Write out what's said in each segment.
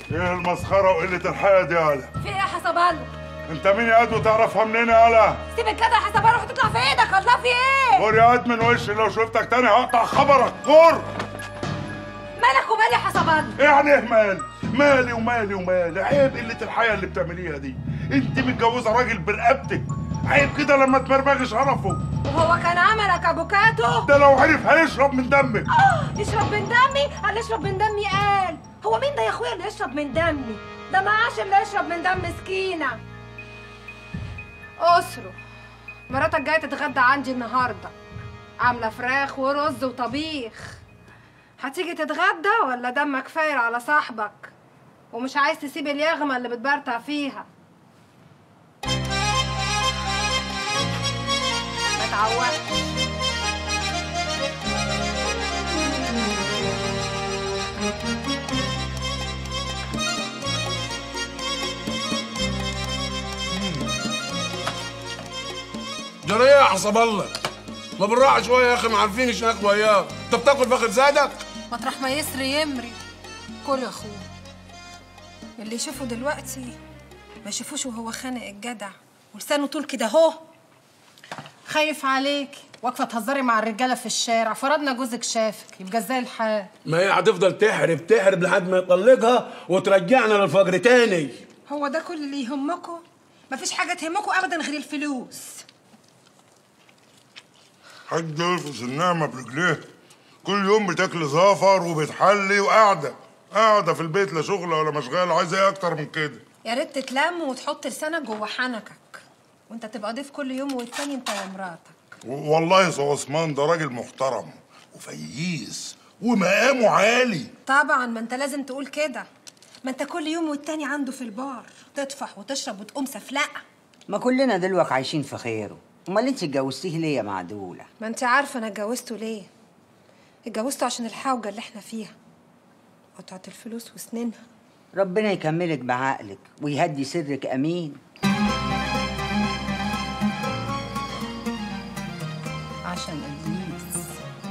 ايه المسخره وقله الحياه دي يالا في ايه يا حسب الله انت مين يا قد وتعرفها منين يالا سيبك كده يا حسب الله وهتطلع في ايدك الله في ايه غور يا قد من وشي لو شفتك تاني هقطع خبرك غور مالك ومال يا حسب الله يعني ايه مال مالي ومالي ومالي عيب قله الحياه اللي بتعمليها دي انت متجوزه راجل برقبتك عيب كده لما تمرمغي شرفه وهو كان عملك ابو كاتو ده لو عرف هيشرب من دمك آه، يشرب من دمي قال يشرب من دمي قال هو مين ده يا اخويا اللي يشرب من دمي ده معاش اللي يشرب من دم مسكينه اسره مراتك جايه تتغدى عندي النهارده عامله فراخ ورز وطبيخ هتيجي تتغدى ولا دمك فاير على صاحبك ومش عايز تسيب اليغمه اللي بتبرطع فيها ما تعودش جرى ايه يا حسب الله ما بالراحه شويه يا اخي ما عارفينش ناكل وياك انت بتاكل فاخر زادك مطرح ما يسري يمري كل يا اخويا اللي يشوفه دلوقتي ما يشوفوش وهو خانق الجدع ولسانه طول كده اهو خايف عليك واقفه تهزري مع الرجاله في الشارع فرضنا جوزك شافك يبقى ازاي الحال ما هي هتفضل تحرب تحرب لحد ما يطلقها وترجعنا للفجر تاني هو ده كل اللي يهمكم مفيش حاجه تهمكم ابدا غير الفلوس حاج يلفظ النعمه برجليه كل يوم بتاكل زفر وبتحلي وقاعده قاعده في البيت لا شغل ولا مشغال عايزه ايه اكتر من كده يا ريت تتلم وتحط لسانك جوه حنكك وانت تبقى ضيف كل يوم والتاني انت ومراتك و- والله يا سو عثمان ده راجل محترم وفييس ومقامه عالي طبعا ما انت لازم تقول كده ما انت كل يوم والتاني عنده في البار تطفح وتشرب وتقوم سفلقه ما كلنا دلوقتي عايشين في خيره امال انت اتجوزتيه ليه يا معدوله ما انت عارفه انا اتجوزته ليه اتجوزته عشان الحوجه اللي احنا فيها قطعه الفلوس وسنينها ربنا يكملك بعقلك ويهدي سرك امين عشان ابليس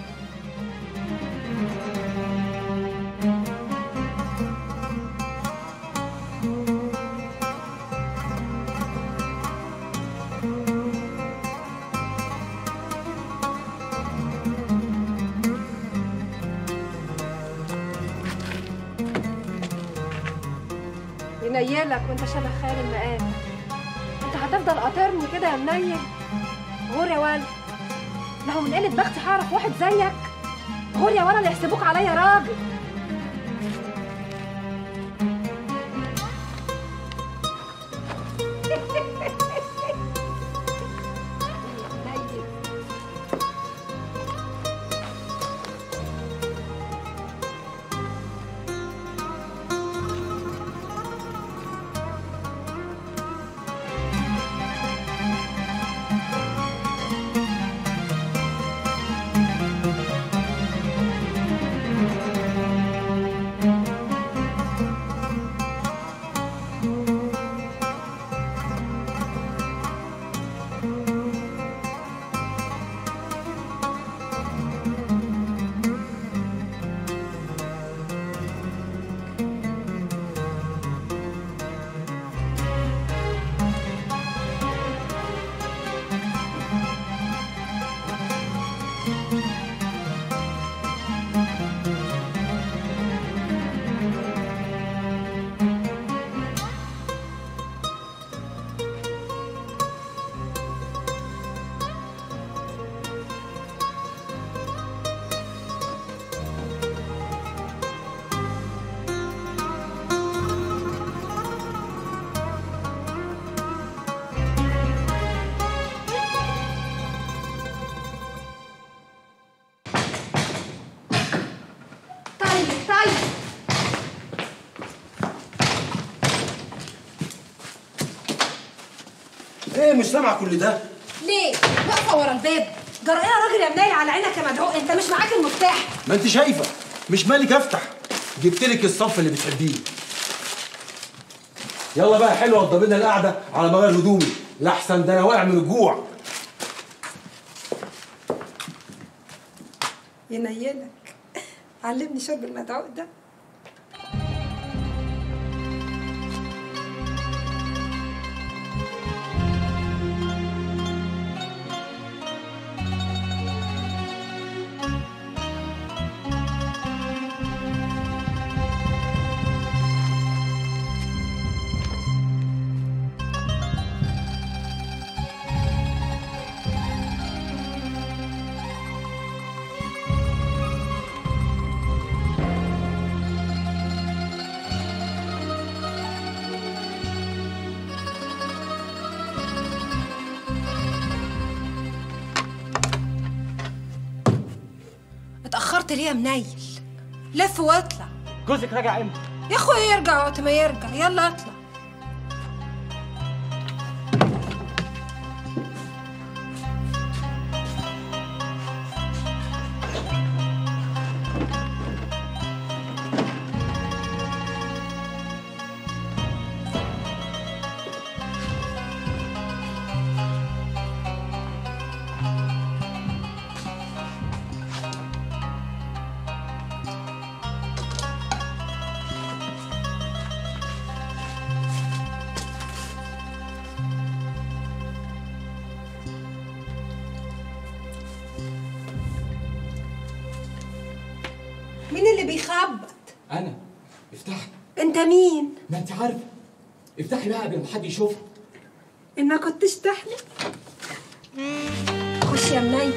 ينيلك وانت شبه خيال المقام انت هتفضل قاطرني كده يا منيل غور يا ولد لو من قله بختي هعرف واحد زيك غور يا ولد اللي يحسبوك عليا راجل طيب طيب ايه مش سامع كل ده ليه واقفه ورا الباب جرى ايه يا راجل يا منيل على عينك يا مدعو انت مش معاك المفتاح ما انت شايفه مش مالك افتح جبت لك الصف اللي بتحبيه يلا بقى حلوه وضب لنا القعده على ما اغير هدومي لاحسن ده انا واقع من الجوع ينيلك علمني شرب المدعو ده وقت ليه يا منيل لف واطلع جوزك راجع امتى يا اخويا يرجع وقت ما يرجع يلا اطلع مين اللي بيخبط انا افتحي انت مين ما انت عارفه افتحي بقى قبل ما حد يشوفك ان ما كنتش تحلم خش يا منيل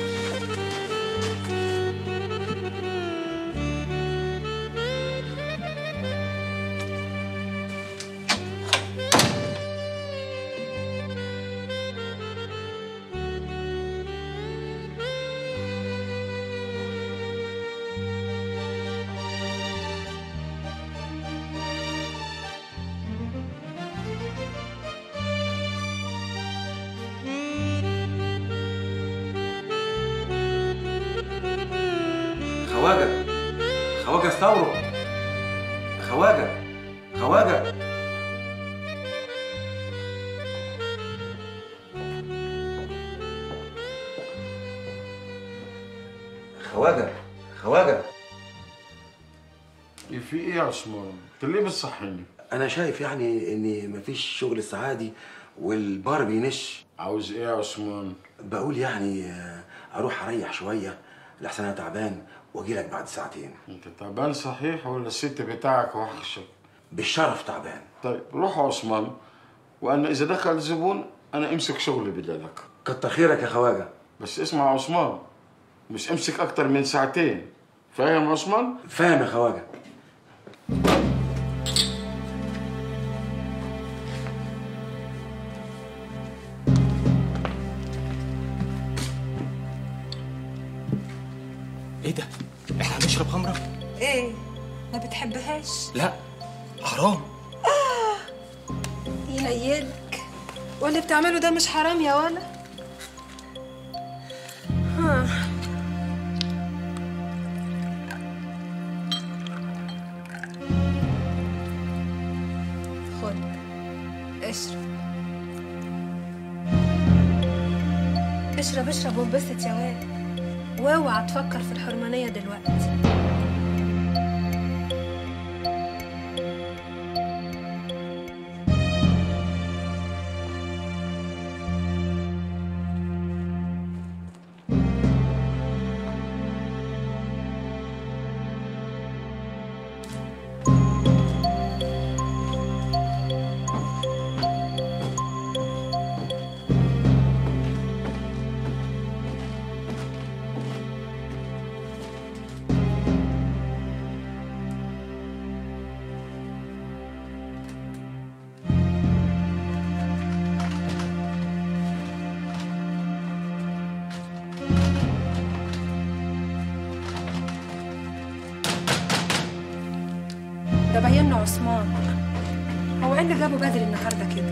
خواجه خواجه استوروا خواجه خواجه خواجه خواجه في ايه يا عثمان؟ انت ليه بتصحيني؟ انا شايف يعني ان مفيش شغل السعادي والبار بينش عاوز ايه يا عثمان؟ بقول يعني آه، اروح اريح شويه لحسن انا تعبان واجي لك بعد ساعتين انت تعبان صحيح ولا الست بتاعك وحشك؟ بالشرف تعبان طيب روح يا عثمان وانا اذا دخل زبون انا امسك شغلي بدالك كتر خيرك يا خواجه بس اسمع يا عثمان مش امسك اكتر من ساعتين فاهم يا عثمان؟ فاهم يا خواجه ايه ده احنا هنشرب خمره ايه ما بتحبهاش لا حرام ينيلك واللي بتعمله ده مش حرام يا ولا ها. خد اشرب اشرب اشرب وانبسط يا واد واوعى تفكر في الحرمانية دلوقتي ده باين له عثمان هو ايه اللي جابه بدري النهارده كده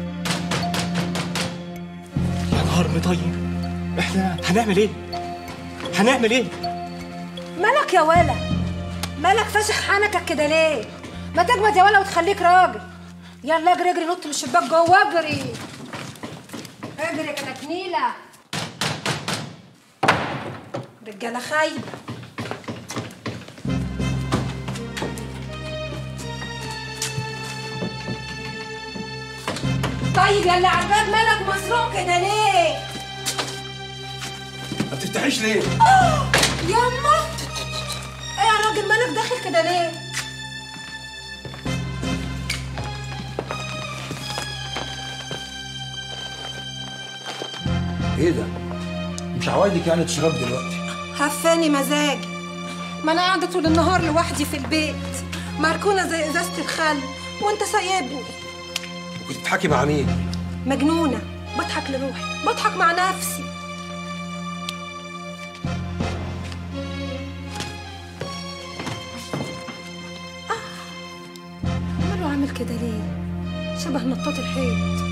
يا نهار مطيب احنا هنعمل ايه هنعمل ايه مالك يا ولا مالك فاشخ حنكك كده ليه ما تجمد يا ولا وتخليك راجل يلا اجري اجري نط من الشباك جوه اجري اجري يا كتكنيله رجاله خايبه طيب يلا على الباب مالك مسروق كده ليه ما بتفتحيش ليه يما ايه يا راجل مالك داخل كده ليه ايه ده مش عوايدك يعني تشرب دلوقتي هفاني مزاجي ما انا قاعده طول النهار لوحدي في البيت مركونه زي ازازه الخل وانت سايبني وكنت بتحكي مع مين مجنونه بضحك لروحي بضحك مع نفسي كده ليه شبه نطاط الحيط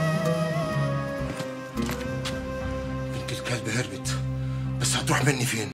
بنت الكلب هربت بس هتروح مني فين